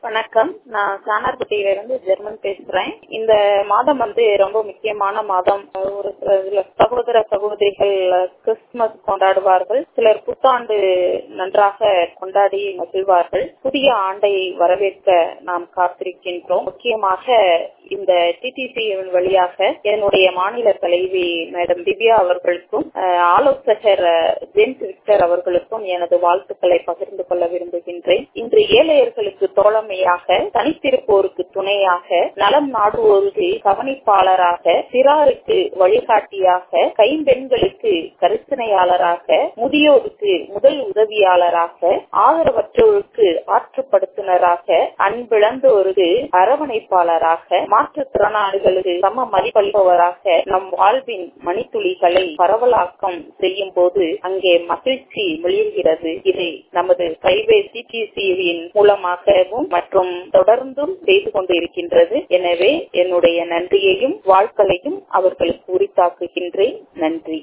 வணக்கம் நான் சானார்பட்டியிலிருந்து ஜெர்மன் பேசுறேன் இந்த மாதம் வந்து ரொம்ப முக்கியமான மாதம் ஒரு சில சகோதர சகோதரிகள் கிறிஸ்துமஸ் கொண்டாடுவார்கள் சிலர் புத்தாண்டு நன்றாக கொண்டாடி மகிழ்வார்கள் புதிய ஆண்டை வரவேற்க நாம் காத்திருக்கின்றோம் முக்கியமாக இந்த டிடிசி வழியாக என்னுடைய மாநில தலைவி மேடம் திவ்யா அவர்களுக்கும் ஆலோசகர் ஜேம்ஸ் விக்டர் அவர்களுக்கும் எனது வாழ்த்துக்களை பகிர்ந்து கொள்ள விரும்புகின்றேன் இன்று ஏழையர்களுக்கு தோழமையாக தனித்திருப்போருக்கு துணையாக நலம் நாடுவோருக்கு கவனிப்பாளராக சிறாருக்கு வழிகாட்டியாக கைம்பெண்களுக்கு கரிசனையாளராக முதியோருக்கு முதல் உதவியாளராக ஆதரவற்றோருக்கு ஆற்றுப்படுத்துனராக அன்பிழந்தோருக்கு அரவணைப்பாளராக மாற்றுத்திறனாளிகளுக்கு சம மதிப்பளிப்பவராக நம் வாழ்வின் மணித்துளிகளை பரவலாக்கம் செய்யும் போது அங்கே மகிழ்ச்சி மிளிர்கிறது இதை நமது கைவே சிடிசியின் மூலமாகவும் மற்றும் தொடர்ந்தும் செய்து கொண்டிருக்கின்றது எனவே என்னுடைய நன்றியையும் வாழ்க்களையும் அவர்களுக்கு உரித்தாக்குகின்றேன் நன்றி